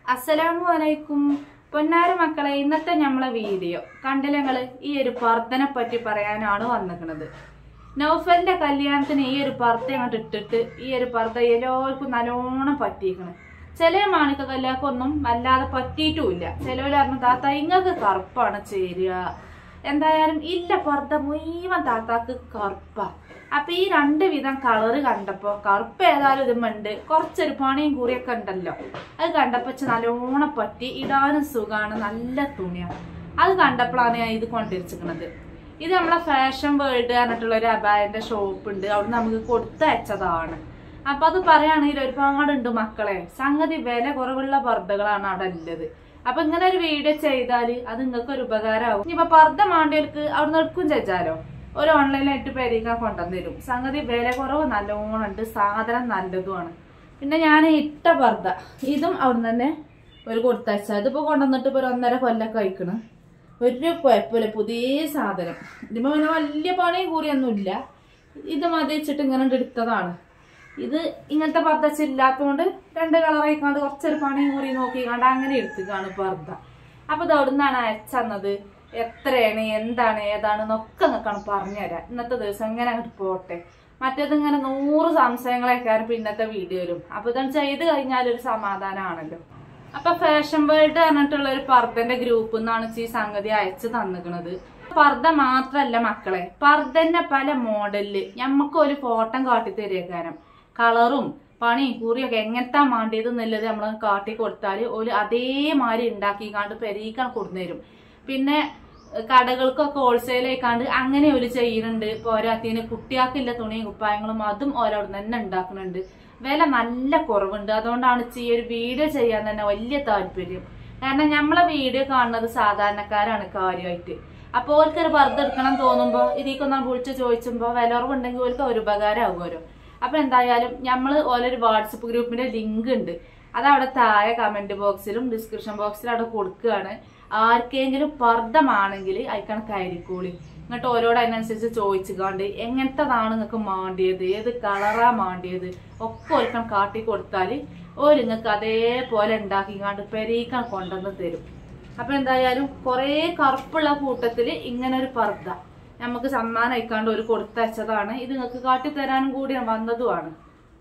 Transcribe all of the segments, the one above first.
അസ്സലാമു അലൈക്കും പൊന്നാര മക്കളെ ഇന്നത്തെ നമ്മളെ വീഡിയോ കണ്ടില്ല ഞങ്ങള് ഈ ഒരു പർദ്ദനെ പറ്റി പറയാനാണ് വന്നിരിക്കുന്നത് നൗഫലിന്റെ കല്യാണത്തിന് ഈ ഒരു പർദ്ദ അങ്ങോട്ട് ഇട്ടിട്ട് ഈ ഒരു പർദ്ദ എല്ലാവർക്കും നല്ലോണം പറ്റിയിരിക്കണ് ചില മാണിക്ക കല്യാക്കൊന്നും വല്ലാതെ പറ്റിയിട്ടുമില്ല ചിലവര് പറഞ്ഞു താത്ത ഇങ്ങക്ക് കറുപ്പാണ് ചേരുക എന്തായാലും ഇല്ല പർദ്ദ മുഴുവൻ താത്താക്ക് കറുപ്പാ അപ്പൊ ഈ രണ്ട് വിധം കളറ് കണ്ടപ്പോ കറുപ്പ് ഏതായാലും ഇതുമുണ്ട് കുറച്ചൊരു പണിയും കൂറിയൊക്കെ ഉണ്ടല്ലോ അത് കണ്ടപ്പോ ഇച്ച് നല്ലോണം പറ്റി ഇടാനും സുഖാണ് നല്ല തുണിയാണ് അത് കണ്ടപ്പോഴാണ് ഞാൻ ഇത് കൊണ്ടിരിച്ചിരിക്കുന്നത് ഇത് നമ്മളെ ഫാഷൻ വേൾഡ് പറഞ്ഞിട്ടുള്ള ഒരു അബായന്റെ ഷോപ്പ് ഉണ്ട് അവിടെ നമുക്ക് കൊടുത്തയച്ചതാണ് അപ്പൊ അത് പറയുകയാണെങ്കിൽ ഒരുപാടുണ്ട് മക്കളെ സംഗതി വില കുറവുള്ള പർദ്ദകളാണ് അവിടെ ഉള്ളത് അപ്പൊ ഇങ്ങനെ ഒരു വീഡിയോ ചെയ്താല് അത് നിങ്ങൾക്ക് ഒരു ഉപകാരമാവും ഇനിയിപ്പൊ പർദ്ദ മാണ്ടിയവർക്ക് അവിടെ എടുക്കും ചേച്ചാലോ ഒരു ഓൺലൈനായിട്ട് പേരിക്കാൻ കൊണ്ടുവന്നിരും സംഗതി വില കുറവ് നല്ലോണം ഉണ്ട് സാധനം നല്ലതുമാണ് പിന്നെ ഞാൻ ഇട്ട പർദ്ദ ഇതും അവിടെ തന്നെ ഒരു കൊടുത്തയച്ച ഇതിപ്പോ കൊണ്ടുവന്നിട്ട് ഇപ്പൊ ഒരു ഒന്നര കൊല്ലൊക്കെ കഴിക്കണ് ഒരു കുഴപ്പമില്ല പുതിയ സാധനം ഇതിപ്പോ പിന്നെ വലിയ പണിയും കൂറിയൊന്നുമില്ല ഇത് മതി വെച്ചിട്ട് ഇങ്ങനെ എടുത്തതാണ് ഇത് ഇങ്ങനത്തെ പർദ്ദ ഇല്ലാത്തതുകൊണ്ട് രണ്ട് കളറായിക്കാണ്ട് കുറച്ചൊരു പണിയും കൂറി നോക്കിക്കാണ്ട് അങ്ങനെ എടുത്തിക്കാണ് പർദ്ദ അപ്പൊ ഇത് അവിടുന്നാണ് അയച്ചന്നത് എത്രയാണ് എന്താണ് ഏതാണെന്നൊക്കെ നിങ്ങൾക്കാണ് പറഞ്ഞുതരാം ഇന്നത്തെ ദിവസം ഇങ്ങനെ അങ്ങോട്ട് പോട്ടെ മറ്റേത് ഇങ്ങനെ നൂറ് സംശയങ്ങളൊക്കെയാണ് പിന്നത്തെ വീഡിയോയിലും അപ്പൊ ഇതാണ് ചെയ്ത് കഴിഞ്ഞാൽ ഒരു സമാധാനമാണല്ലോ അപ്പൊ ഫാഷൻ വേൾഡ് പറഞ്ഞിട്ടുള്ള ഒരു പർദ്ദന്റെ ഗ്രൂപ്പിൽ നിന്നാണ് ഈ സംഗതി അയച്ചു തന്നിക്കണത് പർദ്ദ മാത്രല്ല മക്കളെ പർദ്ദന്റെ പല മോഡലില് ഞമ്മക്ക് ഒരു ഫോട്ടോ കാട്ടി തരേക്കാരം കളറും പണിയും കുറിയൊക്കെ എങ്ങനത്താ മാണ്ടിയത് എന്നുള്ളത് നമ്മൾ കാട്ടി കൊടുത്താൽ ഒരു അതേമാതിരി ഉണ്ടാക്കിക്കാണ്ട് പെരീക്കാൻ കൊടുന്നേരും പിന്നെ കടകൾക്കൊക്കെ ഹോൾസെയിൽ ആയിക്കാണ്ട് അങ്ങനെ ഒരു ചെയ്യുന്നുണ്ട് പോരാത്തിന് കുട്ടിയാക്കില്ല തുണിയും കുപ്പായങ്ങളും അതും ഓരോട് തന്നെ ഉണ്ടാക്കുന്നുണ്ട് വില നല്ല കുറവുണ്ട് അതുകൊണ്ടാണ് ഈ ഒരു വീഡിയോ ചെയ്യാൻ തന്നെ വലിയ താല്പര്യം കാരണം നമ്മളെ വീഡിയോ കാണുന്നത് സാധാരണക്കാരാണ് കാര്യമായിട്ട് അപ്പോൾ ഓർക്കൊരു പർദ്ദ എടുക്കണം തോന്നുമ്പോൾ ഇതിക്കൊന്ന് വിളിച്ച് ചോദിച്ചുമ്പോൾ വില കുറവുണ്ടെങ്കിൽ ഓർക്ക് ഒരു ഉപകാരമാകുമല്ലോ അപ്പൊ എന്തായാലും നമ്മൾ ഓരോ വാട്സപ്പ് ഗ്രൂപ്പിന്റെ ലിങ്ക് ഉണ്ട് അത് അവിടെ താഴെ കമന്റ് ബോക്സിലും ഡിസ്ക്രിപ്ഷൻ ബോക്സിലും അവിടെ കൊടുക്കുകയാണ് ആർക്കെങ്കിലും പർദ്ദമാണെങ്കിൽ അയക്കണം കയറിക്കോളി എന്നിട്ട് ഓരോട് അതിനനുസരിച്ച് ചോദിച്ചുകാണ്ട് എങ്ങനത്തതാണ് നിങ്ങൾക്ക് മാണ്ടിയത് ഏത് കളറാ മാണ്ടിയത് ഒക്കെ ഒരുക്കം കാട്ടി കൊടുത്താൽ ഓര് നിങ്ങൾക്ക് അതേപോലെ ഉണ്ടാക്കിക്കാണ്ട് പെരീക്കാൻ കൊണ്ടുവന്ന് തരും അപ്പൊ എന്തായാലും കുറേ കറുപ്പുള്ള കൂട്ടത്തില് ഇങ്ങനെ ഒരു പർദ്ദ നമുക്ക് സമ്മാനം അയക്കാണ്ട് ഒരു കൊടുത്തയച്ചതാണ് ഇത് നിങ്ങൾക്ക് കാട്ടിത്തരാനും കൂടി വന്നതുമാണ്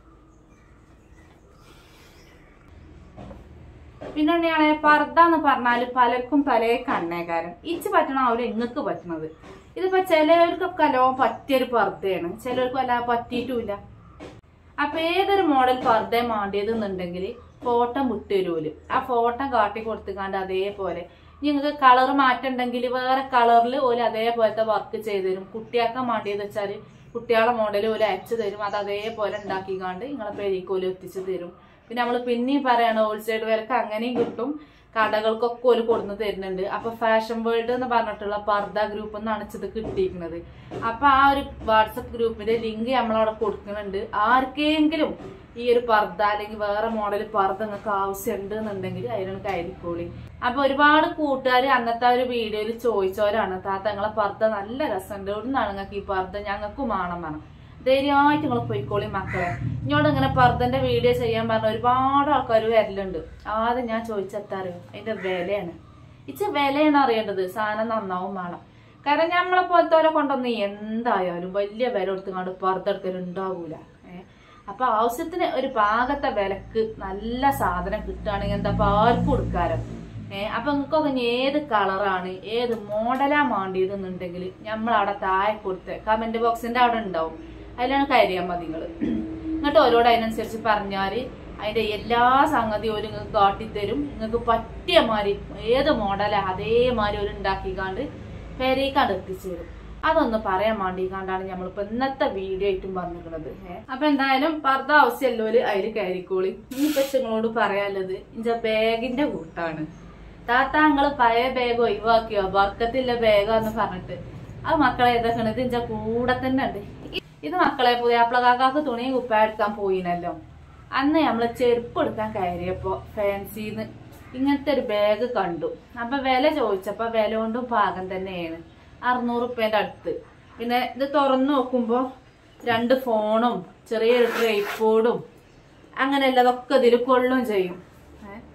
പിന്നെ തന്നെയാണ് പർദ്ദ എന്ന് പറഞ്ഞാല് പലർക്കും പല കണ്ണേകാരം ഇച്ച് പറ്റണം അവര് ഇങ്ങക്ക് പറ്റണത് ഇതിപ്പോ ചിലവർക്കൊക്കെ അല്ലോ പറ്റിയൊരു പർദ്ദയാണ് ചിലർക്ക് വല്ലാതെ പറ്റിയിട്ടുമില്ല അപ്പൊ ഏതൊരു മോഡൽ പർദ്ദ മാണ്ടിയത് എന്നുണ്ടെങ്കിൽ ഫോട്ടോ വിട്ടുതരൂല് ആ ഫോട്ടോ കാട്ടി കൊടുത്തുകാണ്ട് അതേപോലെ നിങ്ങൾക്ക് കളർ മാറ്റുണ്ടെങ്കിൽ വേറെ കളറിൽ ഓല് അതേപോലത്തെ വർക്ക് ചെയ്തു തരും കുട്ടിയാക്കാൻ മാണ്ടിയത് വെച്ചാൽ കുട്ടികളെ മോഡൽ ഓല് അയച്ചു തരും അത് അതേപോലെ ഉണ്ടാക്കിക്കാണ്ട് നിങ്ങളെ പെരീക്കോല് എത്തിച്ചു തരും പിന്നെ നമ്മൾ പിന്നെയും പറയണം ഹോൾസെയിൽ വിലക്ക് അങ്ങനെയും കിട്ടും കടകൾക്കൊക്കെ ഒരു കൊടുന്ന് തരുന്നുണ്ട് അപ്പൊ ഫാഷൻ വേൾഡ് എന്ന് പറഞ്ഞിട്ടുള്ള പർദ്ദ ഗ്രൂപ്പ് എന്നാണ് ഇത് കിട്ടിയിരിക്കുന്നത് അപ്പൊ ആ ഒരു വാട്സപ്പ് ഗ്രൂപ്പിന്റെ ലിങ്ക് നമ്മളവിടെ കൊടുക്കുന്നുണ്ട് ആർക്കെങ്കിലും ഈ ഒരു പർദ്ദ അല്ലെങ്കിൽ വേറെ മോഡൽ പർദ്ദ നിങ്ങൾക്ക് ആവശ്യമുണ്ട് എന്നുണ്ടെങ്കിൽ അതിനൊന്ന് കയറിക്കോളി അപ്പൊ ഒരുപാട് കൂട്ടുകാർ അന്നത്തെ ആ ഒരു വീഡിയോയിൽ ചോദിച്ചവരാണ് താത്ത നിങ്ങളെ പർദ്ദ നല്ല രസമുണ്ട് എവിടുന്നാണ് നിങ്ങൾക്ക് ഈ പർദ്ദ ഞങ്ങൾക്കും വേണം വേണം ധൈര്യമായിട്ട് നിങ്ങൾ പോയിക്കോളി മക്കളെ ഇങ്ങോട്ട് ഇങ്ങനെ പർദ്ദന്റെ വീഡിയോ ചെയ്യാൻ പറഞ്ഞ ഒരുപാട് ആൾക്കാർ വരലുണ്ട് ആദ്യം ഞാൻ ചോദിച്ചെത്താറിയോ അതിന്റെ വിലയാണ് ഇച്ച വിലയാണ് അറിയേണ്ടത് സാധനം നന്നാവും വേണം കാരണം നമ്മളെ പോലത്തെ കൊണ്ടൊന്നും എന്തായാലും വലിയ വില കൊടുത്തുകൊണ്ട് പർദ്ദ എടുക്കലും ഉണ്ടാവൂല ഏഹ് അപ്പൊ ആവശ്യത്തിന് ഒരു പാകത്തെ വിലക്ക് നല്ല സാധനം കിട്ടുകയാണെങ്കിൽ എന്താ അപ്പൊ ആർക്കും കൊടുക്കാരോ ഏഹ് അപ്പൊ നിങ്ങൾക്കൊക്കെ ഇനി ഏത് കളറാണ് ഏത് മോഡലാ മാണ്ടിയത് എന്നുണ്ടെങ്കിൽ നമ്മൾ അവിടെ താഴെ കൊടുത്ത് കമന്റ് ബോക്സിന്റെ അവിടെ ഉണ്ടാവും അതിലാണ് കയറിയാൽ മതി നിങ്ങൾ എന്നിട്ട് ഓരോട് അതിനനുസരിച്ച് പറഞ്ഞാല് അതിന്റെ എല്ലാ സംഗതിയും ഒരു നിങ്ങൾക്ക് കാട്ടിത്തരും നിങ്ങൾക്ക് പറ്റിയ മാതിരി ഏത് മോഡലാ അതേമാതിരി ഒരു ഉണ്ടാക്കിക്കാണ്ട് പെരേക്കാണ്ട് എത്തിച്ചു തരും അതൊന്ന് പറയാൻ വേണ്ടിക്കാണ്ടാണ് നമ്മളിപ്പോ ഇന്നത്തെ വീഡിയോ ആയിട്ടും വന്നിരിക്കുന്നത് അപ്പൊ എന്തായാലും പർദ്ദ ആവശ്യമല്ലോല് അതിൽ കയറിക്കോളി ഇനിയിപ്പോ നിങ്ങളോട് പറയാനുള്ളത് ഇഞ്ച ബാഗിന്റെ കൂട്ടാണ് താത്ത നിങ്ങള് പഴയ ബാഗ് ഒഴിവാക്കിയോ ബർക്കത്തില്ല ബാഗാന്ന് പറഞ്ഞിട്ട് ആ മക്കളെ ഏതൊക്കെയാണ് ഇത് ഇഞ്ച കൂടെ തന്നെ ഉണ്ട് ഇത് മക്കളെ പുതിയാപ്പിള കാക്കാക്ക് തുണിയും കുപ്പ എടുക്കാൻ പോയിനല്ലോ അന്ന് നമ്മള് ചെരുപ്പ് എടുക്കാൻ കയറിയപ്പോ ഫാൻസിന്ന് ഇങ്ങനത്തെ ഒരു ബാഗ് കണ്ടു അപ്പൊ വില ചോദിച്ചപ്പോ വില കൊണ്ടും പാകം തന്നെയാണ് അറുന്നൂറ് റുപ്യന്റെ അടുത്ത് പിന്നെ ഇത് തുറന്നു നോക്കുമ്പോ രണ്ട് ഫോണും ചെറിയൊരു ട്രൈപ്പോഡും അങ്ങനെ അതൊക്കെ ഇതിൽ കൊള്ളും ചെയ്യും ഏ?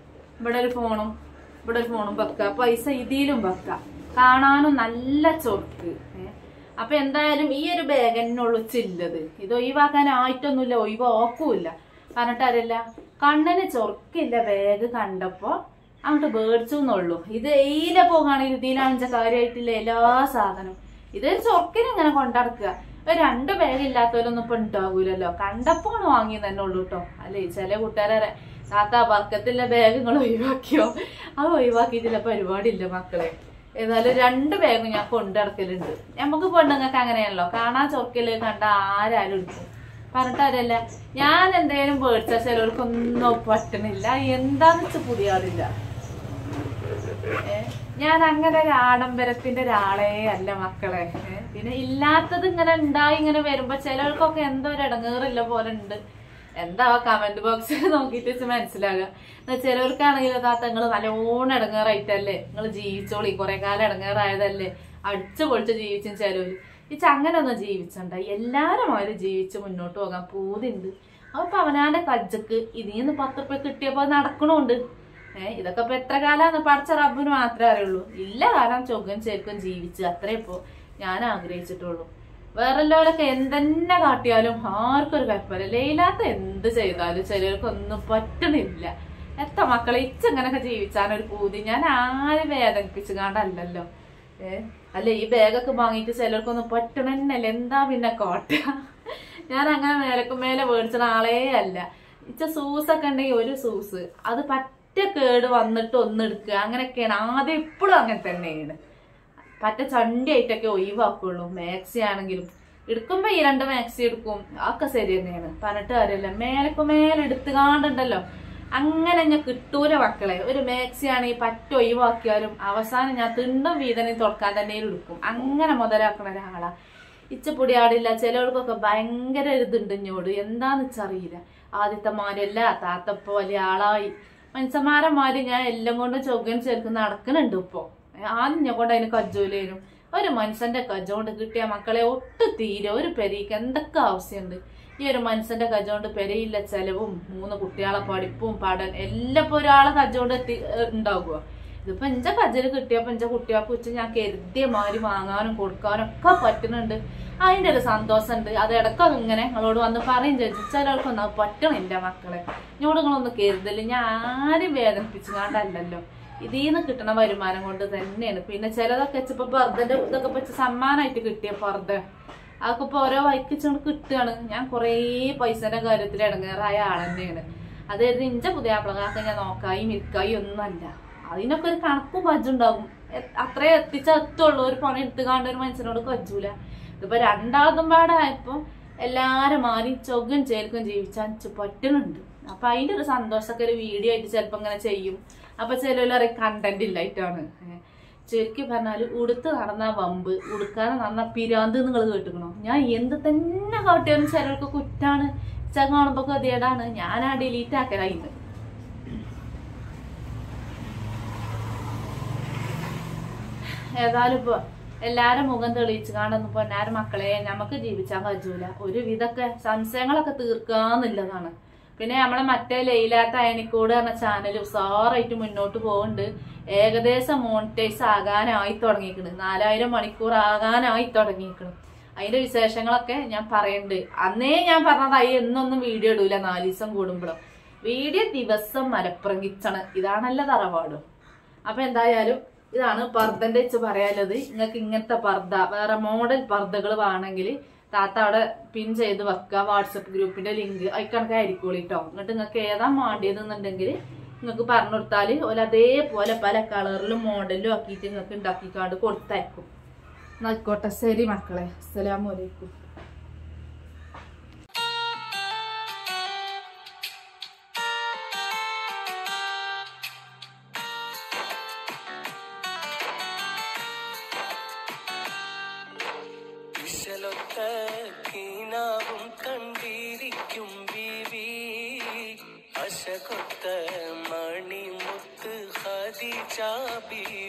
ഇവിടെ ഒരു ഫോണും ഇവിടെ ഒരു ഫോണും വെക്ക പൈസ ഇതിലും വെക്ക കാണാനും നല്ല ചൊർക്ക് ഏ. അപ്പൊ എന്തായാലും ഈ ഒരു ബാഗ് തന്നെ ഉള്ളു ചില്ലത് ഇത് ഒഴിവാക്കാനായിട്ടൊന്നുമില്ല ഒഴിവാക്കൂല പറഞ്ഞിട്ടറിയില്ല കണ്ണിന് ചൊർക്കില്ല ബാഗ് കണ്ടപ്പോ അങ്ങോട്ട് മേടിച്ചു എന്നുള്ളൂ ഇത് എയില പോകുകയാണെങ്കിൽ ഇതിലാണെച്ച കാര്യമായിട്ടില്ല എല്ലാ സാധനവും ഇത് ചൊർക്കിന് ഇങ്ങനെ കൊണ്ടടക്കുക ഒരു രണ്ട് ബാഗ് ഇല്ലാത്തവരൊന്നും ഇപ്പൊ ഉണ്ടാകൂലല്ലോ കണ്ടപ്പോ വാങ്ങി തന്നെ ഉള്ളൂ കേട്ടോ അല്ലേ ചില കൂട്ടുകാരെ താത്ത വർക്കത്തിലെ ബാഗ് നിങ്ങൾ ഒഴിവാക്കിയോ അത് ഒഴിവാക്കിയിട്ടില്ല പരിപാടിയില്ല മക്കളെ ഏതായാലും രണ്ട് ബാഗും ഞാൻ കൊണ്ടിടക്കലുണ്ട് നമുക്ക് പെണ്ണുങ്ങൾക്ക് അങ്ങനെയാണല്ലോ കാണാൻ ചൊർക്കല് കണ്ട ആരാരും എടുക്കും പറഞ്ഞിട്ടറിയല്ല ഞാൻ എന്തേലും മേടിച്ചാൽ ചിലവർക്കൊന്നും പറ്റണില്ല എന്താന്ന് വെച്ചാൽ പുതിയ ആളില്ല ഏ, ഞാൻ അങ്ങനെ ഒരു ആഡംബരത്തിന്റെ ഒരാളേ അല്ല മക്കളെ ഏ, പിന്നെ ഇല്ലാത്തത് ഇങ്ങനെ ഉണ്ടായി ഇങ്ങനെ വരുമ്പോ ചിലർക്കൊക്കെ എന്തോ ഒരു ഇടങ്ങേറില്ല പോലെ ഉണ്ട് എന്താ കമന്റ് ബോക്സിൽ നോക്കിയിട്ട് വെച്ച് മനസ്സിലാകുക എന്നാ ചിലവർക്കാണെങ്കിൽ താത്ത നിങ്ങൾ നല്ലോണം ഇടങ്ങേറായിട്ടല്ലേ നിങ്ങൾ ജീവിച്ചോളി കുറെ കാലം ഇടങ്ങേറായതല്ലേ അടിച്ചു പൊളിച്ച് ജീവിച്ചും ചിലവര് ഈ അങ്ങനെ ഒന്നും ജീവിച്ചണ്ട എല്ലാരും അവര് ജീവിച്ച് മുന്നോട്ട് പോകാൻ പൂതിണ്ട് അപ്പൊ അവനാന്റെ കജ്ജക്ക് ഇതിന്ന് പത്ത് റുപ്യ കിട്ടിയപ്പോ നടക്കണുണ്ട് ഏഹ് ഇതൊക്കെ ഇപ്പൊ എത്ര കാലാന്ന് പഠിച്ച റബ്ബിന് മാത്രമേ അറിയുള്ളൂ ഇല്ല കാലം ചൊഗം ചേർക്കും ജീവിച്ച് അത്രേ ഇപ്പോ ഞാൻ ആഗ്രഹിച്ചിട്ടുള്ളൂ വേറെല്ലാവരൊക്കെ എന്തെന്നെ കാട്ടിയാലും ആർക്കും ഒരു കുഴപ്പമില്ല ലയിലാത്ത എന്ത് ചെയ്താലും ചിലർക്കൊന്നും പറ്റണില്ല എത്ര മക്കളെ ഇച്ചങ്ങനൊക്കെ ജീവിച്ചാനൊരു പൂതി ഞാൻ ആരെ വേദനിപ്പിച്ചു കാണ്ടല്ലോ ഏ അല്ല ഈ ബാഗൊക്കെ വാങ്ങിയിട്ട് ചിലർക്കൊന്നും പറ്റണന്നല്ല എന്താ പിന്നെ കോട്ട ഞാൻ അങ്ങനെ മേലക്കും മേലെ മേടിച്ച ആളേ അല്ല ഇച്ച സൂസൊക്കെ ഉണ്ടെങ്കിൽ ഒരു സൂസ് അത് പറ്റ കേട് വന്നിട്ട് ഒന്നെടുക്കുക അങ്ങനെയൊക്കെയാണ് ആദ്യം ഇപ്പോഴും അങ്ങനെ തന്നെയാണ് പറ്റ ചണ്ടിയായിട്ടൊക്കെ ഒഴിവാക്കുള്ളൂ മാക്സി ആണെങ്കിലും എടുക്കുമ്പോ ഈ രണ്ട് മാക്സി എടുക്കും ഒക്കെ ശരി തന്നെയാണ് പറഞ്ഞിട്ട് കാര്യമില്ല മേലക്ക് മേലെ എടുത്തു കാണുണ്ടല്ലോ അങ്ങനെ ഞാൻ കിട്ടൂല മക്കളെ ഒരു മാക്സി ആണെങ്കിൽ പറ്റ ഒഴിവാക്കിയാലും അവസാനം ഞാൻ തിണ്ടും വീതനം തുറക്കാൻ തന്നെ എടുക്കും അങ്ങനെ മുതലാക്കണ ഒരാളാ ഇച്ചപ്പൊടി ആടില്ല ചിലവർക്കൊക്കെ ഭയങ്കര ഇതുണ്ട് ഇഞ്ഞോട് എന്താന്ന് വെച്ചറിയില്ല ആദ്യത്തെ മാരല്ല താത്തപ്പോ വലിയ ആളായി മനുഷ്യന്മാരന്മാര് ഞാൻ എല്ലാം കൊണ്ട് ചൊകൻ ചേർക്ക് നടക്കുന്നുണ്ട് ഇപ്പൊ ആദ്യം ഞാൻ കൊണ്ട് അതിന് കജ്ജൂലേനും ഒരു മനുഷ്യന്റെ കജ്ജ കൊണ്ട് കിട്ടിയ മക്കളെ ഒട്ടും തീരെ ഒരു പെരീക്ക് എന്തൊക്കെ ആവശ്യമുണ്ട് ഈ ഒരു മനുഷ്യന്റെ കജ്ജ കൊണ്ട് പെരയില്ല ചെലവും മൂന്ന് കുട്ടികളെ പഠിപ്പും പഠനം എല്ലാം ഇപ്പൊ ഒരാളെ കജ്ജ കൊണ്ട് എത്തി ഉണ്ടാകുക ഇതിപ്പോ എന്റെ കജ്ജല് കിട്ടിയപ്പോ എന്റെ കുട്ടികൾക്ക് വെച്ച് ഞാൻ കരുതിയ മാതിരി വാങ്ങാനും കൊടുക്കാനും ഒക്കെ പറ്റുന്നുണ്ട് അതിന്റെ ഒരു സന്തോഷമുണ്ട് അത് ഇടയ്ക്കൊക്കെ ഇങ്ങനെ നിങ്ങളോട് വന്ന് പറയും ചോദിച്ചു ചിലർക്കൊന്നും അത് പറ്റണില്ല മക്കളെ ഇങ്ങോട്ട് നിങ്ങളൊന്ന് കരുതല് ഞാൻ ആരും വേദനിപ്പിച്ചു കാണ്ടല്ലല്ലോ ഇതിന്ന് കിട്ടണ വരുമാനം കൊണ്ട് തന്നെയാണ് പിന്നെ ചിലതൊക്കെ ഇപ്പൊ ബർദന്റെ ഇതൊക്കെ വെച്ച് സമ്മാനമായിട്ട് കിട്ടിയ പർദ്ദ അതൊക്കെ ഇപ്പൊ ഓരോ വൈക്കിച്ചുകൊണ്ട് കിട്ടുകയാണ് ഞാൻ കുറേ പൈസന്റെ കാര്യത്തിൽ ഇടങ്ങേറായ ആൾ തന്നെയാണ് അതായത് ഇഞ്ച പുതിയ ആപ്പിളകാക്ക ഞാൻ നോക്കായി മിൽക്കായി ഒന്നുമല്ല അതിനൊക്കെ ഒരു കണക്കും കജ്ജുണ്ടാകും എ- അത്രേ എത്തിച്ചാ എത്തുള്ളൂ ഒരു പണി എടുത്തുകാണ്ട് ഒരു മനുഷ്യനോട് കജ്ജൂല ഇതിപ്പോ രണ്ടാമതും പാടായപ്പോ എല്ലാരും മാറി ചൊഗും ചേൽക്കും ജീവിച്ചാൻ ചു- പറ്റുന്നുണ്ട് അപ്പൊ അതിന്റെ ഒരു സന്തോഷമൊക്കെ ഒരു വീഡിയോ ആയിട്ട് ചിലപ്പോ ഇങ്ങനെ ചെയ്യും അപ്പൊ ചിലവരും കണ്ടന്റ് ഇല്ലായിട്ടാണ് ഏ. ചുരുക്കി പറഞ്ഞാല് ഉടുത്ത് നടന്ന വമ്പ് ഉടുക്കാതെ നടന്ന പിരാന്ത് നിങ്ങൾ കേട്ടുക്കണോ ഞാൻ എന്ത് തന്നെ കാട്ടിയാലും ചിലർക്ക് കുറ്റാണ് ചെ കാണുമ്പോ ഗതികേടാണ് ഞാൻ ആ ഡിലീറ്റ് ആക്കലായിന്ന് ഏതായാലും ഇപ്പൊ എല്ലാരും മുഖം തെളിയിച്ച് കാണുന്നു പൊന്നാരും മക്കളെ നമുക്ക് ജീവിച്ചാൻ കഴിയൂല ഒരു വിധൊക്കെ സംശയങ്ങളൊക്കെ തീർക്കാന്നുള്ളതാണ് പിന്നെ നമ്മളെ മറ്റേ ലൈലാത്ത അയണിക്കോട് എന്ന ചാനൽ ഉസാറായിട്ട് മുന്നോട്ട് പോകുന്നുണ്ട് ഏകദേശം മോണിറ്റൈസ് ആകാനായി തുടങ്ങിയിരിക്കണ് നാലായിരം മണിക്കൂർ ആകാനായി തുടങ്ങിയിരിക്കണ് അതിന്റെ വിശേഷങ്ങളൊക്കെ ഞാൻ പറയുന്നുണ്ട് അന്നേ ഞാൻ പറഞ്ഞതായി എന്നൊന്നും വീഡിയോ ഇടൂല നാല് ദിവസം കൂടുമ്പോഴും വീഡിയോ ദിവസം മലപ്പുറങ്കിച്ചാണ് ഇതാണല്ലോ തറവാടും അപ്പൊ എന്തായാലും ഇതാണ് പർദ്ദന്റെ വെച്ച് പറയാനുള്ളത് നിങ്ങൾക്ക് ഇങ്ങനത്തെ പർദ്ദ വേറെ മോഡൽ പർദ്ദകൾ വേണമെങ്കിൽ താത്ത അവിടെ പിൻ ചെയ്ത് വെക്കുക വാട്സപ്പ് ഗ്രൂപ്പിന്റെ ലിങ്ക് അതിക്കണക്കെ ആയിരിക്കോളി കേട്ടോ എന്നിട്ട് നിങ്ങൾക്ക് ഏതാ വേണ്ടിയതെന്നുണ്ടെങ്കിൽ നിങ്ങൾക്ക് പറഞ്ഞു കൊടുത്താൽ ഓല അതേപോലെ പല കളറിലും മോഡലിലും ആക്കിയിട്ട് നിങ്ങൾക്ക് ഉണ്ടാക്കിക്കാണ്ട് കൊടുത്തയക്കും എന്നാ ആയിക്കോട്ടെ ശരി മക്കളെ അസ്സലാമു അലൈക്കും വിശലൊത്ത കീനാവും കണ്ടിരിക്കും ബീവി അശകൊത്ത മണിമുത്ത് ഹദിജ ബീവി